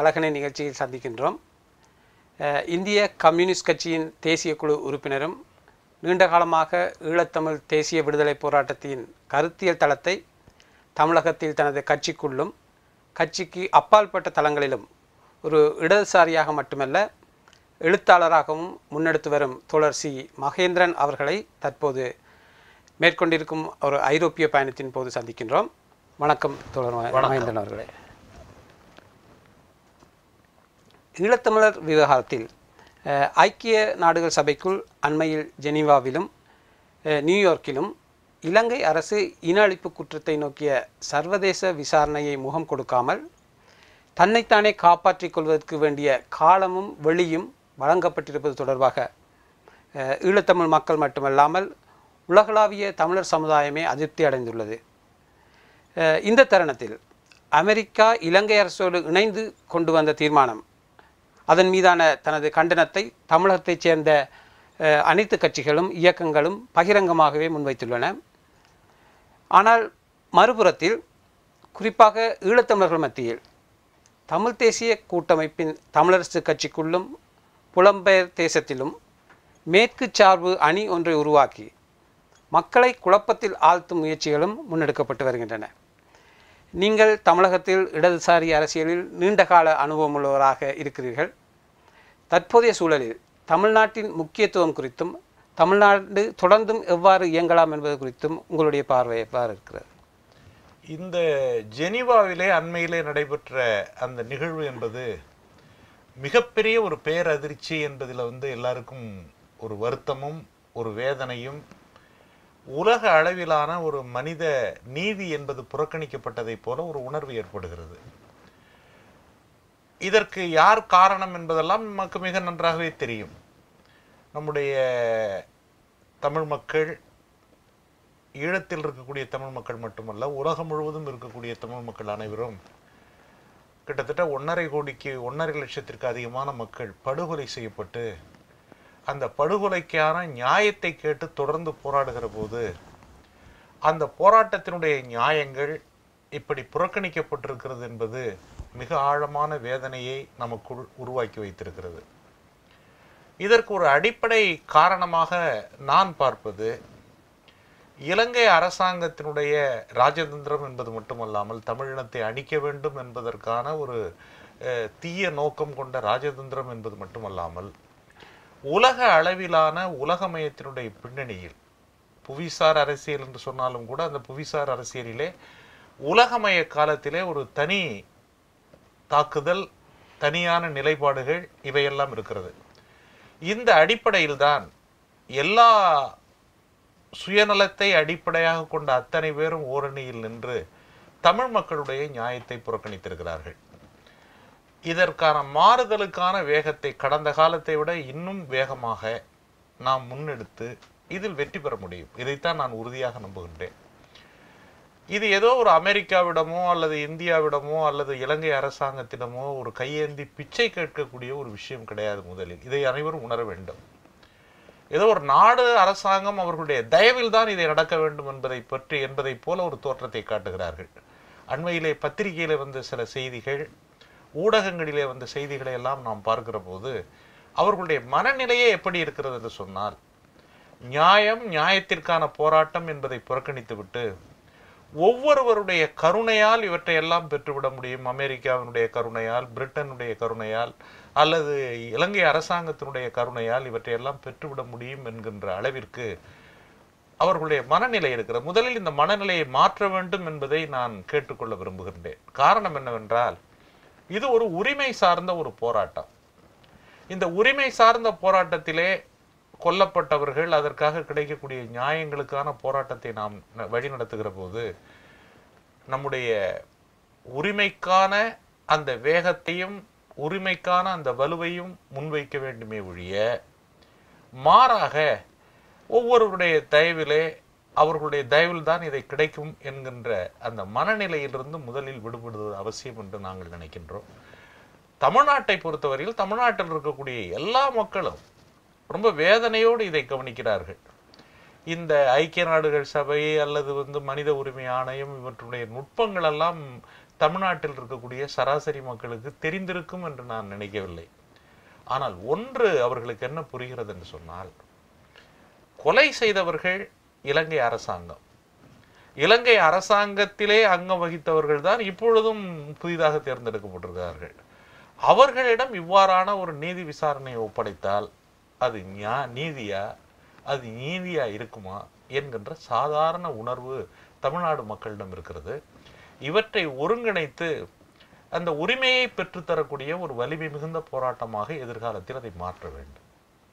அழகனை நிகழ்ச்சியில் சந்திக்கின்றோம் அஹ், இந்திய கம்யூனிஸ்ட் கட்சியின் தேசிய குழு உறுப்பினரும் நீண்ட காலமாக ஈழத்தமிழ் தேசிய விடுதலை போராட்டத்தின் கருத்தியல் தளத்தை தமிழகத்தில் தனது கட்சிக்குள்ளும் கட்சிக்கு அப்பாற்பட்ட தளங்களிலும் ஒரு இடதுசாரியாக மட்டுமல்ல எழுத்தாளராகவும் முன்னெடுத்து வரும் தோழர் சி மகேந்திரன் அவர்களை தற்போது மேற்கொண்டிருக்கும் ஒரு ஐரோப்பிய பயணத்தின் போது சந்திக்கின்றோம் வணக்கம் தோழர் ம- மகேந்திரன் அவர்களே ஈழத்தமிழர் விவகாரத்தில் அஹ், ஐக்கிய நாடுகள் சபைக்குள் அண்மையில் ஜெனீவாவிலும் அஹ், நியூயார்க்கிலும் இலங்கை அரசு இன அழிப்பு குற்றத்தை நோக்கிய சர்வதேச விசாரணையை முகம் கொடுக்காமல் தன்னைத்தானே காப்பாற்றிக் கொள்வதற்கு வேண்டிய காலமும் வெளியும் வழங்கப்பட்டிருப்பது தொடர்பாக அஹ், ஈழத்தமிழ் மக்கள் மட்டுமல்லாமல் உலகளாவிய தமிழர் சமுதாயமே அதிருப்தி அடைந்துள்ளது அஹ், இந்த தருணத்தில் அமெரிக்கா இலங்கை அரசோடு இணைந்து கொண்டு வந்த தீர்மானம் அதன் மீதான தனது கண்டனத்தை தமிழகத்தைச் சேர்ந்த அஹ், அனைத்து கட்சிகளும் இயக்கங்களும் பகிரங்கமாகவே முன்வைத்துள்ளன ஆனால் மறுபுறத்தில் குறிப்பாக ஈழத்தமிழர்கள் மத்தியில் தமிழ் தேசிய கூட்டமைப்பின் தமிழரசு கட்சிக்குள்ளும் புலம்பெயர் தேசத்திலும் மேற்கு சார்பு அணி ஒன்றை உருவாக்கி மக்களை குழப்பத்தில் ஆழ்த்தும் முயற்சிகளும் முன்னெடுக்கப்பட்டு வருகின்றன நீங்கள் தமிழகத்தில் இடதுசாரி அரசியலில் நீண்டகால அனுபவமுள்ளவராக இருக்கிறீர்கள் தற்போதைய சூழலில் தமிழ்நாட்டின் முக்கியத்துவம் குறித்தும் தமிழ்நாடு தொடர்ந்தும் எவ்வாறு இயங்கலாம் என்பது குறித்தும் உங்களுடைய பார்வை எவ்வாறு இருக்கிறது இந்த ஜெனீவாவிலே அண்மையிலே நடைபெற்ற அந்த நிகழ்வு என்பது மிகப்பெரிய ஒரு பேரதிர்ச்சி என்பதில் வந்து எல்லாருக்கும் ஒரு வருத்தமும் ஒரு வேதனையும் உலக அளவிலான ஒரு மனித நீதி என்பது புறக்கணிக்கப்பட்டதைப் போல ஒரு உணர்வு ஏற்படுகிறது இதற்கு யார் காரணம் என்பதெல்லாம் நமக்கு மிக நன்றாகவே தெரியும் நம்முடைய தமிழ் மக்கள் ஈழத்தில் இருக்கக்கூடிய தமிழ் மக்கள் மட்டுமல்ல உலகம் முழுவதும் இருக்கக்கூடிய தமிழ் மக்கள் அனைவரும் கிட்டத்தட்ட ஒன்றரை கோடிக்கு ஒன்றரை லட்சத்திற்கு அதிகமான மக்கள் படுகொலை செய்யப்பட்டு அந்த படுகொலைக்கான நியாயத்தை கேட்டு தொடர்ந்து போராடுகிற போது அந்த போராட்டத்தினுடைய நியாயங்கள் இப்படி புறக்கணிக்கப்பட்டிருக்கிறது என்பது மிக ஆழமான வேதனையை நமக்குள் உருவாக்கி வைத்திருக்கிறது இதற்கு ஒரு அடிப்படை காரணமாக நான் பார்ப்பது இலங்கை அரசாங்கத்தினுடைய ராஜதந்திரம் என்பது மட்டுமல்லாமல் தமிழினத்தை அழிக்க வேண்டும் என்பதற்கான ஒரு அஹ், தீய நோக்கம் கொண்ட ராஜதந்திரம் என்பது மட்டுமல்லாமல் உலக அளவிலான உலகமயத்தினுடைய பின்னணியில் புவிசார் அரசியல் என்று சொன்னாலும் கூட அந்த புவிசார் அரசியலிலே உலகமய காலத்திலே ஒரு தனி தாக்குதல் தனியான நிலைப்பாடுகள் இவையெல்லாம் இருக்கிறது இந்த அடிப்படையில்தான் எல்லா சுயநலத்தை அடிப்படையாக கொண்ட அத்தனை பேரும் ஓரணியில் நின்று தமிழ் மக்களுடைய நியாயத்தை புறக்கணித்திருக்கிறார்கள் இதற்கான மாறுதலுக்கான வேகத்தை கடந்த காலத்தை விட இன்னும் வேகமாக நாம் முன்னெடுத்து இதில் வெற்றி பெற முடியும் இதைத்தான் நான் உறுதியாக நம்புகின்றேன் இது ஏதோ ஒரு அமெரிக்காவிடமோ அல்லது இந்தியாவிடமோ அல்லது இலங்கை அரசாங்கத்திடமோ ஒரு கையேந்தி பிச்சை கேட்கக்கூடிய ஒரு விஷயம் கிடையாது முதலில் இதை அனைவரும் உணர வேண்டும் ஏதோ ஒரு நாடு அரசாங்கம் அவர்களுடைய தயவில் தான் இதை நடக்க வேண்டும் என்பதை பற்றி என்பதைப் போல ஒரு தோற்றத்தை காட்டுகிறார்கள் அண்மையிலே பத்திரிகையிலே வந்த சில செய்திகள் ஊடகங்களிலே வந்த செய்திகளை எல்லாம் நாம் பார்க்கிற போது அவர்களுடைய மனநிலையே எப்படி இருக்கிறது என்று சொன்னால் நியாயம் நியாயத்திற்கான போராட்டம் என்பதை புறக்கணித்துவிட்டு ஒவ்வொருவருடைய கருணையால் இவற்றை எல்லாம் பெற்றுவிட முடியும் அமெரிக்காவினுடைய கருணையால் பிரிட்டனுடைய கருணையால் அல்லது இலங்கை அரசாங்கத்தினுடைய கருணையால் இவற்றை எல்லாம் பெற்றுவிட முடியும் என்கின்ற அளவிற்கு அவர்களுடைய மனநிலை இருக்கிறது முதலில் இந்த மனநிலையை மாற்ற வேண்டும் என்பதை நான் கேட்டுக்கொள்ள விரும்புகின்றேன் காரணம் என்னவென்றால் இது ஒரு உரிமை சார்ந்த ஒரு போராட்டம் இந்த உரிமை சார்ந்த போராட்டத்திலே கொல்லப்பட்டவர்கள் அதற்காக கிடைக்கக்கூடிய நியாயங்களுக்கான போராட்டத்தை நாம் ந- வழிநடத்துகிற போது நம்முடைய உரிமைக்கான அந்த வேகத்தையும் உரிமைக்கான அந்த வலுவையும் முன்வைக்க வேண்டுமே ஒழிய மாறாக ஒவ்வொருவருடைய தயவிலே அவர்களுடைய தயவில் தான் இதை கிடைக்கும் என்கின்ற அந்த மனநிலையிலிருந்து முதலில் விடுபடுவது அவசியம் என்று நாங்கள் நினைக்கின்றோம் தமிழ்நாட்டை பொறுத்தவரையில் தமிழ்நாட்டில் இருக்கக்கூடிய எல்லா மக்களும் ரொம்ப வேதனையோடு இதை கவனிக்கிறார்கள் இந்த ஐக்கிய நாடுகள் சபை அல்லது வந்து மனித உரிமை ஆணையம் இவற்றுடைய நுட்பங்கள் எல்லாம் தமிழ்நாட்டில் இருக்கக்கூடிய சராசரி மக்களுக்கு தெரிந்திருக்கும் என்று நான் நினைக்கவில்லை ஆனால் ஒன்று அவர்களுக்கு என்ன புரிகிறது என்று சொன்னால் கொலை செய்தவர்கள் இலங்கை அரசாங்கம் இலங்கை அரசாங்கத்திலே அங்கம் வகித்தவர்கள் தான் இப்பொழுதும் புதிதாக தேர்ந்தெடுக்கப்பட்டிருக்கிறார்கள் அவர்களிடம் இவ்வாறான ஒரு நீதி விசாரணை ஒப்படைத்தால் அது ஞா- நீதியா அது நீதியா இருக்குமா என்கின்ற சாதாரண உணர்வு தமிழ்நாடு மக்களிடம் இருக்கிறது இவற்றை ஒருங்கிணைத்து அந்த உரிமையை பெற்றுத்தரக்கூடிய ஒரு வலிமை மிகுந்த போராட்டமாக எதிர்காலத்தில் அதை மாற்ற வேண்டும்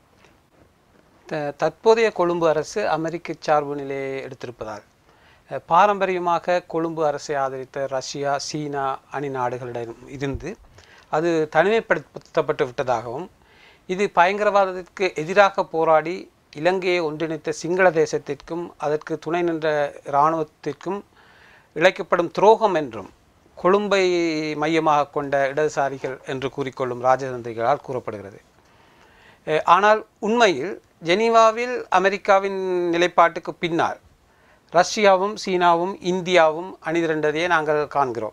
த- தற்போதைய கொழும்பு அரசு அமெரிக்க சார்பு நிலையை எடுத்திருப்பதால் அஹ், பாரம்பரியமாக கொழும்பு அரசை ஆதரித்த ரஷ்யா சீனா அணி நாடுகளிடம் இருந்து அது தனிமைப்படுத்தப்பட்டு விட்டதாகவும் இது பயங்கரவாதத்திற்கு எதிராக போராடி இலங்கையை ஒன்றிணைத்த சிங்கள தேசத்திற்கும் அதற்கு துணை நின்ற இராணுவத்திற்கும் இழைக்கப்படும் துரோகம் என்றும் கொழும்பை மையமாக கொண்ட இடதுசாரிகள் என்று கூறிக்கொள்ளும் ராஜதந்திரிகளால் கூறப்படுகிறது அஹ் ஆனால் உண்மையில் ஜெனீவாவில் அமெரிக்காவின் நிலைப்பாட்டுக்கு பின்னால் ரஷ்யாவும் சீனாவும் இந்தியாவும் அணிதிரண்டதையே நாங்கள் காண்கிறோம்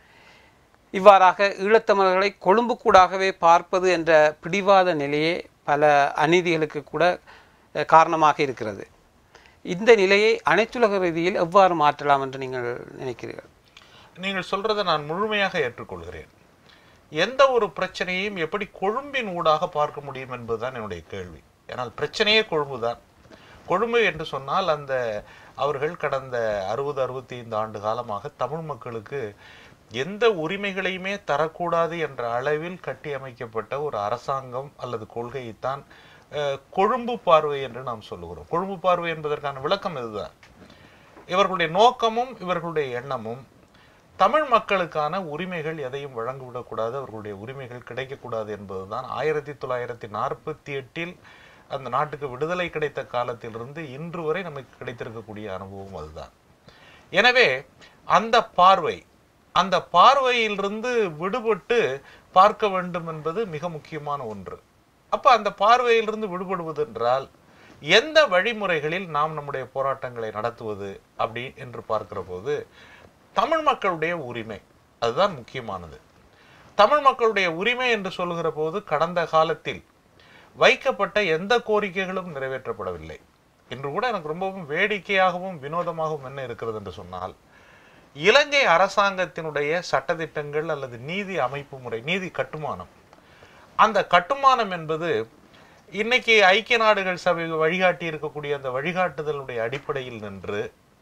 இவ்வாறாக ஈழத்தமிழர்களை கொழும்பு கூடாகவே பார்ப்பது என்ற பிடிவாத நிலையே பல அநீதிகளுக்கு கூட அஹ், காரணமாக இருக்கிறது இந்த நிலையை அனைத்துலக ரீதியில் எவ்வாறு மாற்றலாம் என்று நீங்கள் நினைக்கிறீர்கள் நீங்கள் சொல்றதை நான் முழுமையாக ஏற்றுக்கொள்கிறேன் எந்த ஒரு பிரச்சனையையும் எப்படி கொழும்பின் ஊடாக பார்க்க முடியும் என்பதுதான் என்னுடைய கேள்வி ஏனால் பிரச்சனையே கொழும்புதான் கொழும்பு என்று சொன்னால் அந்த அவர்கள் கடந்த அறுபது அறுபத்தி ஐந்து ஆண்டு காலமாக தமிழ் மக்களுக்கு எந்த உரிமைகளையுமே தரக்கூடாது என்ற அளவில் கட்டி அமைக்கப்பட்ட ஒரு அரசாங்கம் அல்லது கொள்கையைத்தான் அஹ், கொழும்பு பார்வை என்று நாம் சொல்லுகிறோம் கொழும்பு பார்வை என்பதற்கான விளக்கம் இதுதான் இவர்களுடைய நோக்கமும் இவர்களுடைய எண்ணமும் தமிழ் மக்களுக்கான உரிமைகள் எதையும் வழங்கிவிடக்கூடாது அவர்களுடைய உரிமைகள் கிடைக்கக்கூடாது என்பதுதான் ஆயிரத்தி தொள்ளாயிரத்தி நாற்பத்தி எட்டில் அந்த நாட்டுக்கு விடுதலை கிடைத்த காலத்திலிருந்து இன்று வரை நமக்கு கிடைத்திருக்கக்கூடிய அனுபவம் அதுதான் எனவே அந்த பார்வை அந்த பார்வையிலிருந்து விடுபட்டு பார்க்க வேண்டும் என்பது மிக முக்கியமான ஒன்று அப்ப அந்த பார்வையிலிருந்து விடுபடுவது என்றால் எந்த வழிமுறைகளில் நாம் நம்முடைய போராட்டங்களை நடத்துவது அப்படி என்று பார்க்கிற போது தமிழ் மக்களுடைய உரிமை அதுதான் முக்கியமானது தமிழ் மக்களுடைய உரிமை என்று சொல்லுகிற போது கடந்த காலத்தில் வைக்கப்பட்ட எந்த கோரிக்கைகளும் நிறைவேற்றப்படவில்லை இன்று கூட எனக்கு ரொம்பவும் வேடிக்கையாகவும் வினோதமாகவும் என்ன இருக்கிறது என்று சொன்னால் இலங்கை அரசாங்கத்தினுடைய சட்டதிட்டங்கள் அல்லது நீதி அமைப்பு முறை நீதி கட்டுமானம் அந்த கட்டுமானம் என்பது இன்னைக்கு ஐக்கிய நாடுகள் சபை வழிகாட்டி இருக்கக்கூடிய அந்த வழிகாட்டுதலுடைய அடிப்படையில் நின்று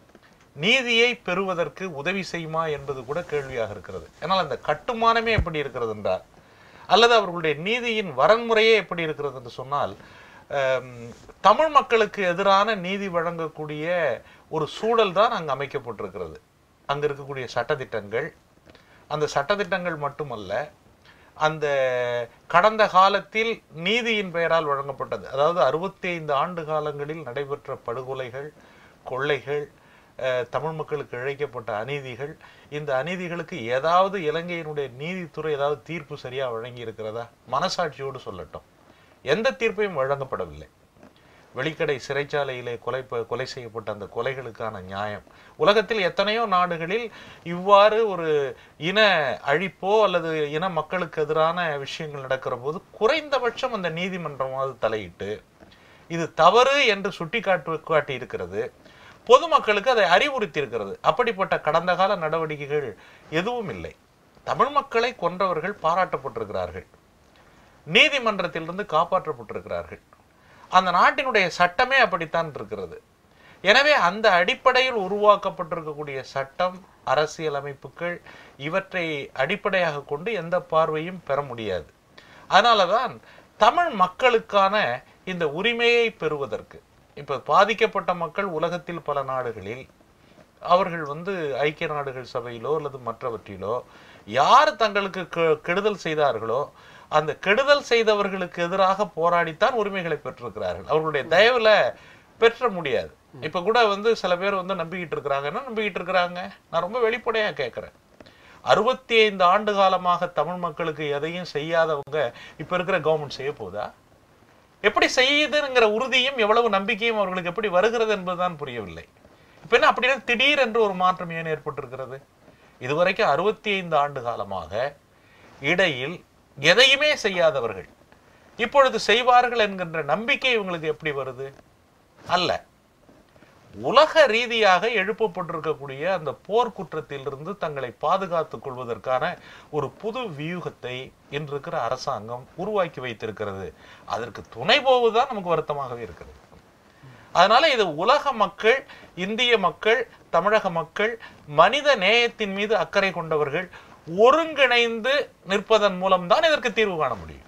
நீதியை பெறுவதற்கு உதவி செய்யுமா என்பது கூட கேள்வியாக இருக்கிறது ஆனால் அந்த கட்டுமானமே எப்படி இருக்கிறது என்றால் அல்லது அவர்களுடைய நீதியின் வரன்முறையே எப்படி இருக்கிறது என்று சொன்னால் ஆம், தமிழ் மக்களுக்கு எதிரான நீதி வழங்கக்கூடிய ஒரு சூழல் தான் அங்கு அமைக்கப்பட்டிருக்கிறது அங்க இருக்கக்கூடிய சட்டதிட்டங்கள் அந்த சட்டதிட்டங்கள் மட்டுமல்ல அந்த கடந்த காலத்தில் நீதியின் பெயரால் வழங்கப்பட்டது அதாவது அறுபத்தி ஐந்து ஆண்டு காலங்களில் நடைபெற்ற படுகொலைகள் கொள்ளைகள் அஹ், தமிழ் மக்களுக்கு இழைக்கப்பட்ட அநீதிகள் இந்த அநீதிகளுக்கு ஏதாவது இலங்கையினுடைய நீதித்துறை ஏதாவது தீர்ப்பு சரியா வழங்கி இருக்கிறதா மனசாட்சியோடு சொல்லட்டும் எந்த தீர்ப்பையும் வழங்கப்படவில்லை வெளிக்கடை சிறைச்சாலையிலே கொலை ப- கொலை செய்யப்பட்ட அந்த கொலைகளுக்கான நியாயம் உலகத்தில் எத்தனையோ நாடுகளில் இவ்வாறு ஒரு இன அழிப்போ அல்லது இன மக்களுக்கு எதிரான விஷயங்கள் நடக்கிற போது குறைந்தபட்சம் அந்த நீதிமன்றமாவது தலையிட்டு இது தவறு என்று சுட்டி காட்டு காட்டி இருக்கிறது பொதுமக்களுக்கு அதை அறிவுறுத்தி இருக்கிறது அப்படிப்பட்ட கடந்த கால நடவடிக்கைகள் எதுவும் இல்லை தமிழ் மக்களை கொன்றவர்கள் பாராட்டப்பட்டிருக்கிறார்கள் நீதிமன்றத்திலிருந்து காப்பாற்றப்பட்டிருக்கிறார்கள் அந்த நாட்டினுடைய சட்டமே அப்படித்தான் இருக்கிறது எனவே அந்த அடிப்படையில் உருவாக்கப்பட்டிருக்கக்கூடிய சட்டம் அரசியல் அமைப்புகள் இவற்றை அடிப்படையாக கொண்டு எந்த பார்வையும் பெற முடியாது அதனாலதான் தமிழ் மக்களுக்கான இந்த உரிமையை பெறுவதற்கு இப்ப பாதிக்கப்பட்ட மக்கள் உலகத்தில் பல நாடுகளில் அவர்கள் வந்து ஐக்கிய நாடுகள் சபையிலோ அல்லது மற்றவற்றிலோ யார் தங்களுக்கு கெ- கெடுதல் செய்தார்களோ அந்த கெடுதல் செய்தவர்களுக்கு எதிராக போராடித்தான் உரிமைகளை பெற்றிருக்கிறார்கள் அவர்களுடைய தயவுல பெற்ற முடியாது இப்ப கூட வந்து சில பேர் வந்து நம்பிக்கிட்டு இருக்கிறாங்கன்னா நம்பிக்கிட்டு இருக்கிறாங்க நான் ரொம்ப வெளிப்படையா கேட்கிறேன் அறுபத்தி ஐந்து ஆண்டு காலமாக தமிழ் மக்களுக்கு எதையும் செய்யாதவங்க இப்ப இருக்கிற கவர்மெண்ட் செய்ய போதா எப்படி செய்யுதுங்கிற உறுதியும் எவ்வளவு நம்பிக்கையும் அவர்களுக்கு எப்படி வருகிறது என்பதுதான் புரியவில்லை இப்ப என்ன அப்படின்னா திடீர் என்று ஒரு மாற்றம் ஏன் ஏற்பட்டிருக்கிறது இதுவரைக்கும் அறுபத்தி ஐந்து ஆண்டு காலமாக இடையில் எதையுமே செய்யாதவர்கள் இப்பொழுது செய்வார்கள் என்கின்ற நம்பிக்கை இவங்களுக்கு எப்படி வருது அல்ல உலக ரீதியாக எழுப்பப்பட்டிருக்கக்கூடிய அந்த போர் குற்றத்திலிருந்து தங்களை பாதுகாத்துக் கொள்வதற்கான ஒரு புது வியூகத்தை இன்று இருக்கிற அரசாங்கம் உருவாக்கி வைத்திருக்கிறது அதற்கு துணை போவதுதான் நமக்கு வருத்தமாகவே இருக்கிறது அதனால இது உலக மக்கள் இந்திய மக்கள் தமிழக மக்கள் மனித நேயத்தின் மீது அக்கறை கொண்டவர்கள் ஒருங்கிணைந்து நிற்பதன் மூலம்தான் இதற்கு தீர்வு காண முடியும்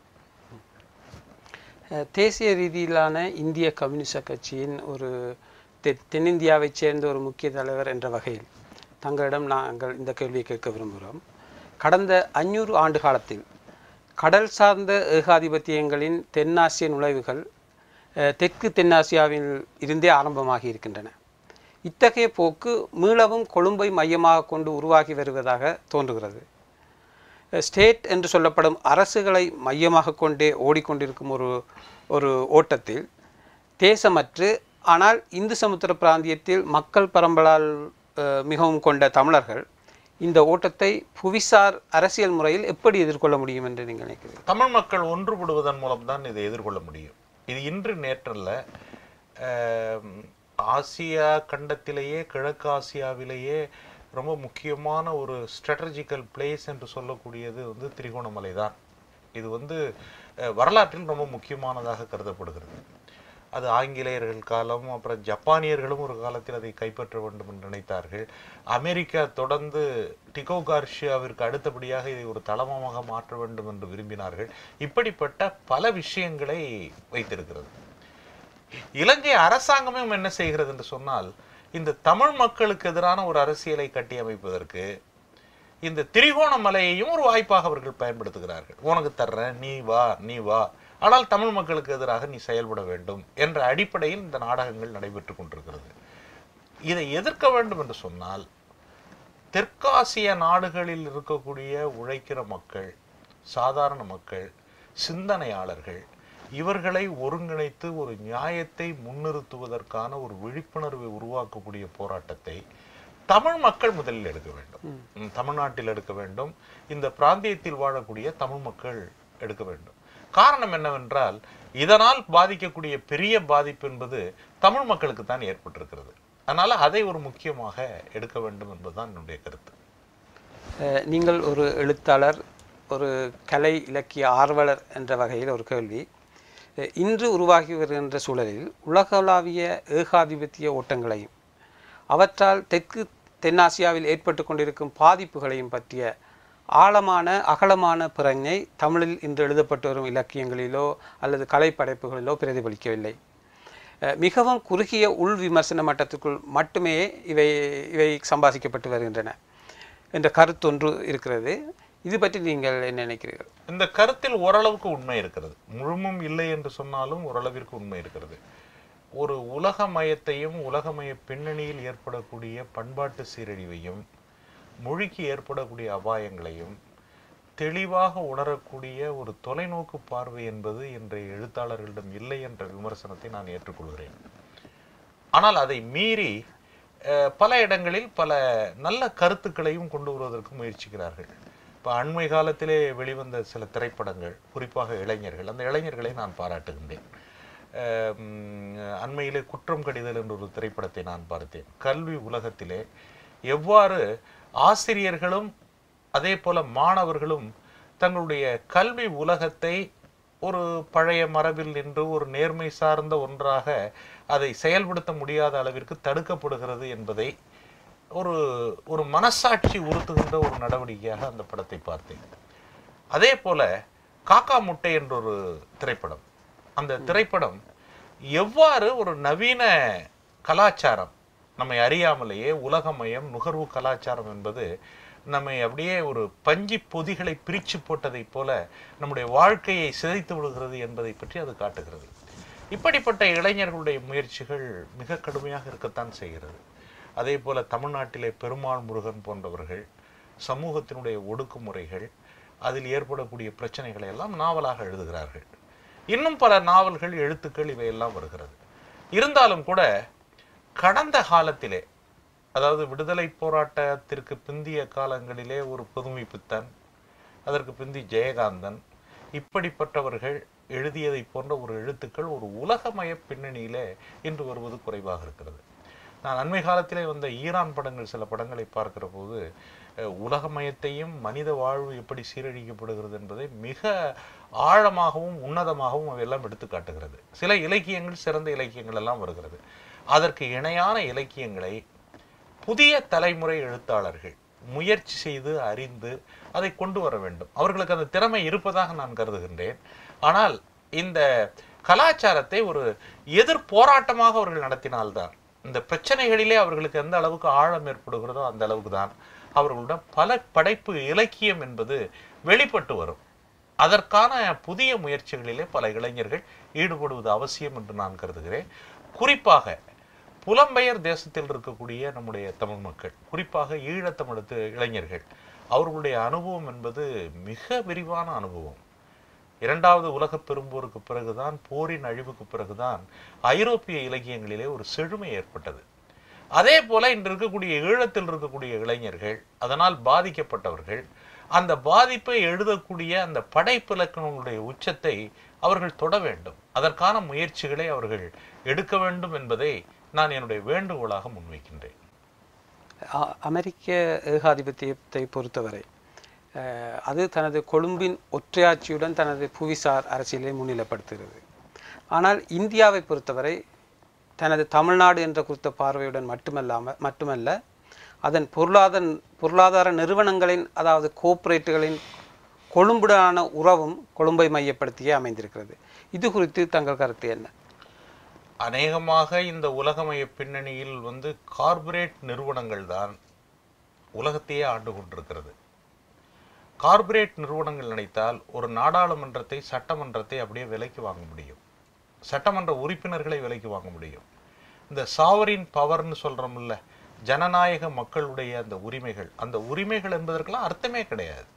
அஹ், தேசிய ரீதியிலான இந்திய கம்யூனிஸ்ட் கட்சியின் ஒரு தெ தென்னிந்தியாவைச் சேர்ந்த ஒரு முக்கிய தலைவர் என்ற வகையில் தங்களிடம் நாங்கள் இந்த கேள்வியை கேட்க விரும்புகிறோம் கடந்த அஞ்சூறு ஆண்டு காலத்தில் கடல் சார்ந்த ஏகாதிபத்தியங்களின் தென்னாசிய நுழைவுகள் அஹ், தெற்கு தென்னாசியாவில் இருந்தே ஆரம்பமாகி இருக்கின்றன இத்தகைய போக்கு மீளவும் கொழும்பை மையமாக கொண்டு உருவாகி வருவதாக தோன்றுகிறது ஸ்டேட் என்று சொல்லப்படும் அரசுகளை மையமாக கொண்டே ஓடிக்கொண்டிருக்கும் ஒரு ஒரு ஓட்டத்தில் தேசமற்று ஆனால் இந்து சமுத்திர பிராந்தியத்தில் மக்கள் பரம்பலால் அஹ், மிகவும் கொண்ட தமிழர்கள் இந்த ஓட்டத்தை புவிசார் அரசியல் முறையில் எப்படி எதிர்கொள்ள முடியும் என்று நீங்கள் நினைக்கிறீர்கள் தமிழ் மக்கள் ஒன்றுபடுவதன் மூலம்தான் இதை எதிர்கொள்ள முடியும் இது இன்று நேற்றல்ல ஆம், ஆசியா கண்டத்திலேயே கிழக்கு ஆசியாவிலேயே ரொம்ப முக்கியமான ஒரு ஸ்ட்ராட்டஜிக்கல் பிளேஸ் என்று சொல்லக்கூடியது வந்து திரிகோணமலை தான் இது வந்து அஹ், வரலாற்றில் ரொம்ப முக்கியமானதாக கருதப்படுகிறது அது ஆங்கிலேயர்கள் காலம் அப்புறம் ஜப்பானியர்களும் ஒரு காலத்தில் அதை கைப்பற்ற வேண்டும் என்று நினைத்தார்கள் அமெரிக்கா தொடர்ந்து டிகோ கார்ஷியாவிற்கு அடுத்தபடியாக இதை ஒரு தளமமாக மாற்ற வேண்டும் என்று விரும்பினார்கள் இப்படிப்பட்ட பல விஷயங்களை வைத்திருக்கிறது இலங்கை அரசாங்கமும் என்ன செய்கிறது என்று சொன்னால் இந்த தமிழ் மக்களுக்கு எதிரான ஒரு அரசியலை கட்டியமைப்பதற்கு இந்த திரிகோணமலையையும் ஒரு வாய்ப்பாக அவர்கள் பயன்படுத்துகிறார்கள் உனக்கு தர்றேன் நீ வா நீ வா ஆனால் தமிழ் மக்களுக்கு எதிராக நீ செயல்பட வேண்டும் என்ற அடிப்படையில் இந்த நாடகங்கள் நடைபெற்றுக் கொண்டிருக்கிறது இதை எதிர்க்க வேண்டும் என்று சொன்னால் தெற்காசிய நாடுகளில் இருக்கக்கூடிய உழைக்கிற மக்கள் சாதாரண மக்கள் சிந்தனையாளர்கள் இவர்களை ஒருங்கிணைத்து ஒரு நியாயத்தை முன்னிறுத்துவதற்கான ஒரு விழிப்புணர்வை உருவாக்கக்கூடிய போராட்டத்தை தமிழ் மக்கள் முதலில் எடுக்க வேண்டும் ம், தமிழ்நாட்டில் எடுக்க வேண்டும் இந்த பிராந்தியத்தில் வாழக்கூடிய தமிழ் மக்கள் எடுக்க வேண்டும் காரணம் என்னவென்றால் இதனால் பாதிக்கக்கூடிய பெரிய பாதிப்பு என்பது தமிழ் மக்களுக்கு தான் ஏற்பட்டிருக்கிறது அதனால அதை ஒரு முக்கியமாக எடுக்க வேண்டும் என்பதுதான் என்னுடைய கருத்து அஹ், நீங்கள் ஒரு எழுத்தாளர் ஒரு கலை இலக்கிய ஆர்வலர் என்ற வகையில் ஒரு கேள்வி அஹ், இன்று உருவாகி வருகின்ற சூழலில் உலகளாவிய ஏகாதிபத்திய ஓட்டங்களையும் அவற்றால் தெற்கு தென்னாசியாவில் ஏற்பட்டு கொண்டிருக்கும் பாதிப்புகளையும் பற்றிய ஆழமான அகலமான பிரஞை தமிழில் இன்று எழுதப்பட்டு வரும் இலக்கியங்களிலோ அல்லது கலைப்படைப்புகளிலோ பிரதிபலிக்கவில்லை அஹ் மிகவும் குறுகிய உள் விமர்சன மட்டத்துக்குள் மட்டுமே இவை இவை சம்பாதிக்கப்பட்டு வருகின்றன என்ற கருத்தொன்று இருக்கிறது இது பற்றி நீங்கள் என்ன நினைக்கிறீர்கள் இந்த கருத்தில் ஓரளவுக்கு உண்மை இருக்கிறது முழுமும் இல்லை என்று சொன்னாலும் ஓரளவிற்கு உண்மை இருக்கிறது ஒரு உலகமயத்தையும் உலகமய பின்னணியில் ஏற்படக்கூடிய பண்பாட்டு சீரழிவையும் மொழிக்கு ஏற்படக்கூடிய அபாயங்களையும் தெளிவாக உணரக்கூடிய ஒரு தொலைநோக்கு பார்வை என்பது இன்றைய எழுத்தாளர்களிடம் இல்லை என்ற விமர்சனத்தை நான் ஏற்றுக்கொள்கிறேன் ஆனால் அதை மீறி அஹ், பல இடங்களில் பல நல்ல கருத்துக்களையும் கொண்டு வருவதற்கு முயற்சிக்கிறார்கள் இப்போ அண்மை காலத்திலே வெளிவந்த சில திரைப்படங்கள் குறிப்பாக இளைஞர்கள் அந்த இளைஞர்களை நான் பாராட்டுகின்றேன் அஹ், உம், அண்மையிலே குற்றம் கடிதல் என்ற ஒரு திரைப்படத்தை நான் பார்த்தேன் கல்வி உலகத்திலே எவ்வாறு ஆசிரியர்களும் அதே போல மாணவர்களும் தங்களுடைய கல்வி உலகத்தை ஒரு பழைய மரபில் நின்று ஒரு நேர்மை சார்ந்த ஒன்றாக அதை செயல்படுத்த முடியாத அளவிற்கு தடுக்கப்படுகிறது என்பதை ஒரு ஒரு மனசாட்சி உறுத்துகின்ற ஒரு நடவடிக்கையாக அந்த படத்தை பார்த்தேன் அதே போல காக்கா முட்டை என்ற ஒரு திரைப்படம் அந்த திரைப்படம் எவ்வாறு ஒரு நவீன கலாச்சாரம் நம்மை அறியாமலேயே உலகமயம் நுகர்வு கலாச்சாரம் என்பது நம்மை அப்படியே ஒரு பஞ்சி பொதிகளை பிரித்து போட்டதைப் போல நம்முடைய வாழ்க்கையை சிதைத்து விடுகிறது என்பதை பற்றி அது காட்டுகிறது இப்படிப்பட்ட இளைஞர்களுடைய முயற்சிகள் மிக கடுமையாக இருக்கத்தான் செய்கிறது அதே போல தமிழ்நாட்டிலே பெருமாள் முருகன் போன்றவர்கள் சமூகத்தினுடைய ஒடுக்குமுறைகள் அதில் ஏற்படக்கூடிய பிரச்சனைகளை எல்லாம் நாவலாக எழுதுகிறார்கள் இன்னும் பல நாவல்கள் எழுத்துக்கள் இவையெல்லாம் வருகிறது இருந்தாலும் கூட கடந்த காலத்திலே அதாவது விடுதலை போராட்டத்திற்கு பிந்திய காலங்களிலே ஒரு புதுமை பித்தன் அதற்கு பிந்தி ஜெயகாந்தன் இப்படிப்பட்டவர்கள் எழுதியதை போன்ற ஒரு எழுத்துக்கள் ஒரு உலகமய பின்னணியிலே இன்று வருவது குறைவாக இருக்கிறது நான் அண்மை காலத்திலே வந்த ஈரான் படங்கள் சில படங்களை பார்க்கிற போது அஹ், உலகமயத்தையும் மனித வாழ்வு எப்படி சீரழிக்கப்படுகிறது என்பதை மிக ஆழமாகவும் உன்னதமாகவும் அவையெல்லாம் எடுத்து காட்டுகிறது சில இலக்கியங்கள் சிறந்த இலக்கியங்கள் எல்லாம் வருகிறது அதற்கு இணையான இலக்கியங்களை புதிய தலைமுறை எழுத்தாளர்கள் முயற்சி செய்து அறிந்து அதை கொண்டு வர வேண்டும் அவர்களுக்கு அந்த திறமை இருப்பதாக நான் கருதுகின்றேன் ஆனால் இந்த கலாச்சாரத்தை ஒரு எதிர் போராட்டமாக அவர்கள் நடத்தினால்தான் இந்த பிரச்சனைகளிலே அவர்களுக்கு எந்த அளவுக்கு ஆழம் ஏற்படுகிறதோ அந்த அளவுக்கு தான் அவர்களுடன் பல படைப்பு இலக்கியம் என்பது வெளிப்பட்டு வரும் அதற்கான புதிய முயற்சிகளிலே பல இளைஞர்கள் ஈடுபடுவது அவசியம் என்று நான் கருதுகிறேன் குறிப்பாக புலம்பெயர் தேசத்தில் இருக்கக்கூடிய நம்முடைய தமிழ் மக்கள் குறிப்பாக ஈழத்தமிழத்து இளைஞர்கள் அவர்களுடைய அனுபவம் என்பது மிக விரிவான அனுபவம் இரண்டாவது உலகப் பெரும்போருக்கு பிறகுதான் போரின் அழிவுக்கு பிறகுதான் ஐரோப்பிய இலக்கியங்களிலே ஒரு செழுமை ஏற்பட்டது அதே போல இன்று இருக்கக்கூடிய ஈழத்தில் இருக்கக்கூடிய இளைஞர்கள் அதனால் பாதிக்கப்பட்டவர்கள் அந்த பாதிப்பை எழுதக்கூடிய அந்த படைப்பிலக்கணங்களுடைய உச்சத்தை அவர்கள் தொட வேண்டும் அதற்கான முயற்சிகளை அவர்கள் எடுக்க வேண்டும் என்பதை நான் என்னுடைய வேண்டுகோளாக முன்வைக்கின்றேன் அ- அமெரிக்க ஏகாதிபத்தியத்தை பொறுத்தவரை அஹ், அது தனது கொழும்பின் ஒற்றையாட்சியுடன் தனது புவிசார் அரசியலை முன்னிலைப்படுத்துகிறது ஆனால் இந்தியாவை பொறுத்தவரை தனது தமிழ்நாடு என்ற குறித்த பார்வையுடன் மட்டுமல்லாம மட்டுமல்ல அதன் பொருளாதார பொருளாதார நிறுவனங்களின் அதாவது கோஆபரேட்டுகளின் கொழும்புடனான உறவும் கொழும்பை மையப்படுத்தியே அமைந்திருக்கிறது இது குறித்து தங்கள் கருத்து என்ன அநேகமாக இந்த உலகமய பின்னணியில் வந்து கார்ப்பரேட் நிறுவனங்கள் தான் உலகத்தையே ஆண்டு கொண்டிருக்கிறது கார்ப்பரேட் நிறுவனங்கள் நினைத்தால் ஒரு நாடாளுமன்றத்தை சட்டமன்றத்தை அப்படியே விலைக்கு வாங்க முடியும் சட்டமன்ற உறுப்பினர்களை விலைக்கு வாங்க முடியும் இந்த சாவரின் பவர்னு சொல்றோம்ல ஜனநாயக மக்களுடைய அந்த உரிமைகள் அந்த உரிமைகள் என்பதற்கெல்லாம் அர்த்தமே கிடையாது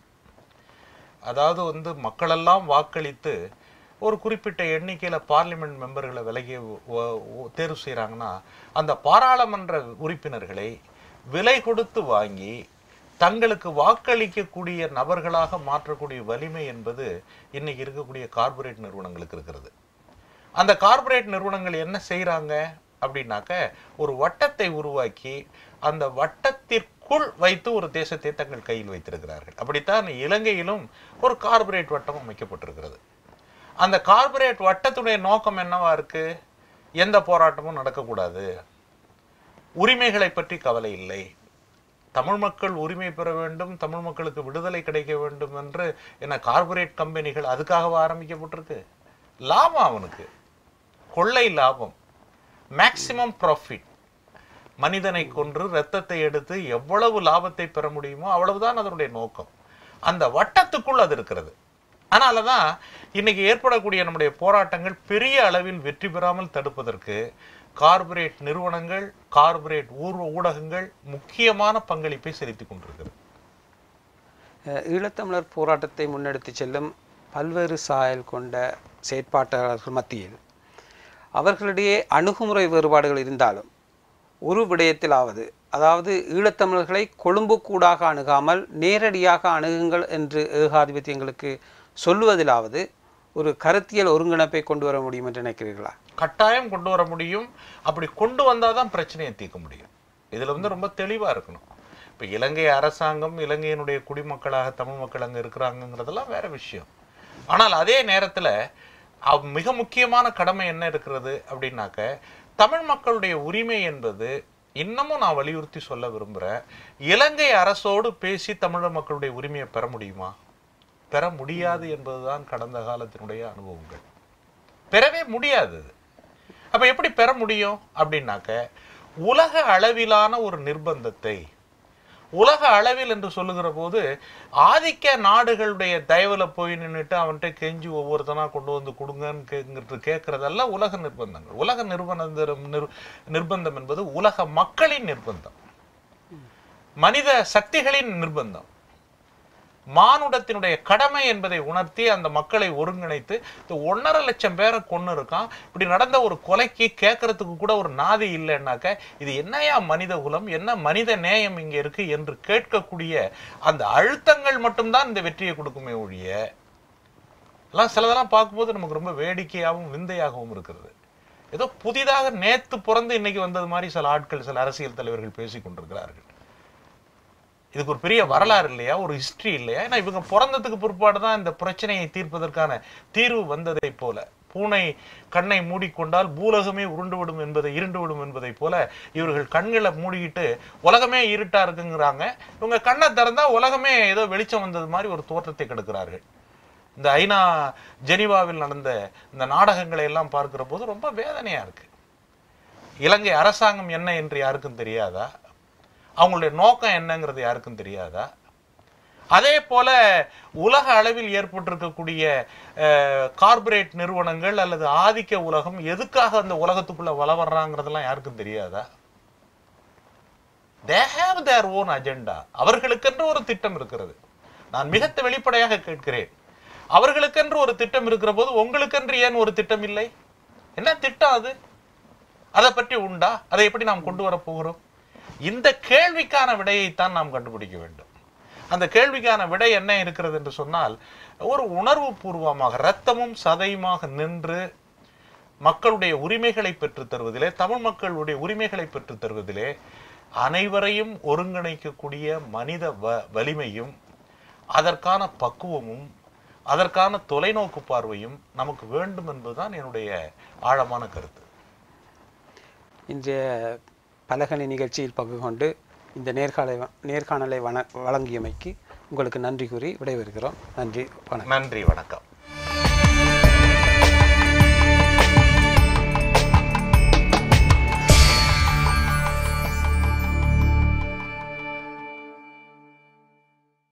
அதாவது வந்து மக்களெல்லாம் வாக்களித்து ஒரு குறிப்பிட்ட எண்ணிக்கையில பார்லிமெண்ட் மெம்பர்களை விலகி ஒ- ஒ- தேர்வு செய்றாங்கன்னா அந்த பாராளுமன்ற உறுப்பினர்களை விலை கொடுத்து வாங்கி தங்களுக்கு வாக்களிக்கக்கூடிய நபர்களாக மாற்றக்கூடிய வலிமை என்பது இன்னைக்கு இருக்கக்கூடிய கார்ப்பரேட் நிறுவனங்களுக்கு இருக்கிறது அந்த கார்ப்பரேட் நிறுவனங்கள் என்ன செய்றாங்க அப்படின்னாக்க ஒரு வட்டத்தை உருவாக்கி அந்த வட்டத்திற்குள் வைத்து ஒரு தேசத்தை தங்கள் கையில் வைத்திருக்கிறார்கள் அப்படித்தான் இலங்கையிலும் ஒரு கார்ப்பரேட் வட்டம் அமைக்கப்பட்டிருக்கிறது அந்த கார்ப்பரேட் வட்டத்துடைய நோக்கம் என்னவா இருக்கு எந்த போராட்டமும் நடக்கக்கூடாது உரிமைகளை பற்றி கவலை இல்லை தமிழ் மக்கள் உரிமை பெற வேண்டும் தமிழ் மக்களுக்கு விடுதலை கிடைக்க வேண்டும் என்று என்ன கார்ப்பரேட் கம்பெனிகள் அதுக்காகவா ஆரம்பிக்கப்பட்டிருக்கு லாபம் அவனுக்கு கொள்ளை லாபம் மேக்சிமம் ப்ராஃபிட் மனிதனை கொன்று இரத்தத்தை எடுத்து எவ்வளவு லாபத்தை பெற முடியுமோ அவ்வளவுதான் அதனுடைய நோக்கம் அந்த வட்டத்துக்குள் அது இருக்கிறது அதனால தான் இன்னைக்கு ஏற்படக்கூடிய நம்முடைய போராட்டங்கள் பெரிய அளவில் வெற்றி பெறாமல் தடுப்பதற்கு கார்ப்பரேட் நிறுவனங்கள் கார்ப்பரேட் ஊர்வ ஊடகங்கள் முக்கியமான பங்களிப்பை செலுத்திக் கொண்டிருக்கிறது அஹ் ஈழத்தமிழர் போராட்டத்தை முன்னெடுத்துச் செல்லும் பல்வேறு சாயல் கொண்ட செயற்பாட்டாளர்கள் மத்தியில் அவர்களிடையே அணுகுமுறை வேறுபாடுகள் இருந்தாலும் ஒரு விடயத்திலாவது அதாவது ஈழத்தமிழர்களை கொழும்பு கூடாக அணுகாமல் நேரடியாக அணுகுங்கள் என்று ஏகாதிபத்தியங்களுக்கு சொல்லுவதிலாவது ஒரு கருத்தியல் ஒருங்கிணைப்பை கொண்டு வர முடியும் என்று நினைக்கிறீர்களா கட்டாயம் கொண்டு வர முடியும் அப்படி கொண்டு வந்தாதான் பிரச்சனையை தீர்க்க முடியும் இதுல வந்து ரொம்ப தெளிவா இருக்கணும் இப்ப இலங்கை அரசாங்கம் இலங்கையினுடைய குடிமக்களாக தமிழ் மக்கள் அங்க இருக்கிறாங்கங்கிறதெல்லாம் வேற விஷயம் ஆனால் அதே நேரத்துல அவ் மிக முக்கியமான கடமை என்ன இருக்கிறது அப்படின்னாக்க தமிழ் மக்களுடைய உரிமை என்பது இன்னமும் நான் வலியுறுத்தி சொல்ல விரும்புறேன் இலங்கை அரசோடு பேசி தமிழர் மக்களுடைய உரிமையை பெற முடியுமா பெற முடியாது என்பதுதான் கடந்த காலத்தினுடைய அனுபவங்கள் பெறவே முடியாது அது. அப்ப எப்படி பெற முடியும் அப்படின்னாக்க உலக அளவிலான ஒரு நிர்பந்தத்தை உலக அளவில் என்று சொல்லுகிற போது ஆதிக்க நாடுகளுடைய தயவுல போய் நின்னுட்டு அவன்கிட்ட கெஞ்சி ஒவ்வொருத்தனா கொண்டு வந்து கொடுங்கன்னு கேங்கிறது கேட்கறதெல்லாம் உலக நிர்பந்தங்கள் உலக நிர்பந்தம் நிர்- நிர்பந்தம் என்பது உலக மக்களின் நிர்பந்தம் மனித சக்திகளின் நிர்பந்தம் மானுடத்தினுடைய கடமை என்பதை உணர்த்தி அந்த மக்களை ஒருங்கிணைத்து இந்த ஒன்றரை லட்சம் பேரை கொண்டு இருக்கான் இப்படி நடந்த ஒரு கொலைக்கு கேட்கறதுக்கு கூட ஒரு நாதி இல்லைன்னாக்க இது என்னையா மனித குலம் என்ன மனித நேயம் இங்க இருக்கு என்று கேட்கக்கூடிய அந்த அழுத்தங்கள் மட்டும்தான் இந்த வெற்றியை கொடுக்குமே ஒழிய எல்லாம் சிலதெல்லாம் பார்க்கும்போது நமக்கு ரொம்ப வேடிக்கையாகவும் விந்தையாகவும் இருக்கிறது ஏதோ புதிதாக நேத்து பிறந்து இன்னைக்கு வந்தது மாதிரி சில ஆட்கள் சில அரசியல் தலைவர்கள் பேசிக் கொண்டிருக்கிறார்கள் இதுக்கு ஒரு பெரிய வரலாறு இல்லையா ஒரு ஹிஸ்டரி இல்லையா ஏன்னா இவங்க பிறந்ததுக்கு பிற்பாடு தான் இந்த பிரச்சனையை தீர்ப்பதற்கான தீர்வு வந்ததை போல பூனை கண்ணை மூடிக்கொண்டால் பூலகமே உருண்டுவிடும் என்பதை இருண்டுவிடும் என்பதை போல இவர்கள் கண்களை மூடிக்கிட்டு உலகமே இருட்டா இருக்குங்கிறாங்க இவங்க கண்ணை திறந்தா உலகமே ஏதோ வெளிச்சம் வந்தது மாதிரி ஒரு தோற்றத்தை கெடுக்கிறார்கள் இந்த ஐநா ஜெனீவாவில் நடந்த இந்த நாடகங்களை எல்லாம் பார்க்கிற போது ரொம்ப வேதனையா இருக்கு இலங்கை அரசாங்கம் என்ன என்று யாருக்கும் தெரியாதா அவங்களுடைய நோக்கம் என்னங்கிறது யாருக்கும் தெரியாதா அதே போல உலக அளவில் ஏற்பட்டிருக்கக்கூடிய கார்ப்பரேட் நிறுவனங்கள் அல்லது ஆதிக்க உலகம் எதுக்காக அந்த உலகத்துக்குள்ள வள வர்றாங்கிறதெல்லாம் யாருக்கும் தெரியாதா they have their own agenda அவர்களுக்கென்று ஒரு திட்டம் இருக்கிறது நான் மிகத்த வெளிப்படையாக கேட்கிறேன் அவர்களுக்கென்று ஒரு திட்டம் இருக்கிற போது உங்களுக்கென்று ஏன் ஒரு திட்டம் இல்லை என்ன திட்டம் அது அதை பற்றி உண்டா அதை எப்படி நாம் கொண்டு வர போகிறோம் இந்த கேள்விக்கான விடையைத்தான் நாம் கண்டுபிடிக்க வேண்டும் அந்த கேள்விக்கான விடை என்ன இருக்கிறது என்று சொன்னால் ஒரு உணர்வு பூர்வமாக இரத்தமும் சதையுமாக நின்று மக்களுடைய உரிமைகளை பெற்றுத் தருவதிலே தமிழ் மக்களுடைய உரிமைகளை பெற்றுத் தருவதிலே அனைவரையும் ஒருங்கிணைக்கக்கூடிய மனித வ வலிமையும் அதற்கான பக்குவமும் அதற்கான தொலைநோக்கு பார்வையும் நமக்கு வேண்டும் என்பதுதான் என்னுடைய ஆழமான கருத்து இன்றைய பலகணி நிகழ்ச்சியில் பங்கு கொண்டு இந்த நேர்காணலை நேர்காணலை வன வழங்கியமைக்கு உங்களுக்கு நன்றி கூறி விடைபெறுகிறோம் நன்றி வணக்கம் நன்றி வணக்கம்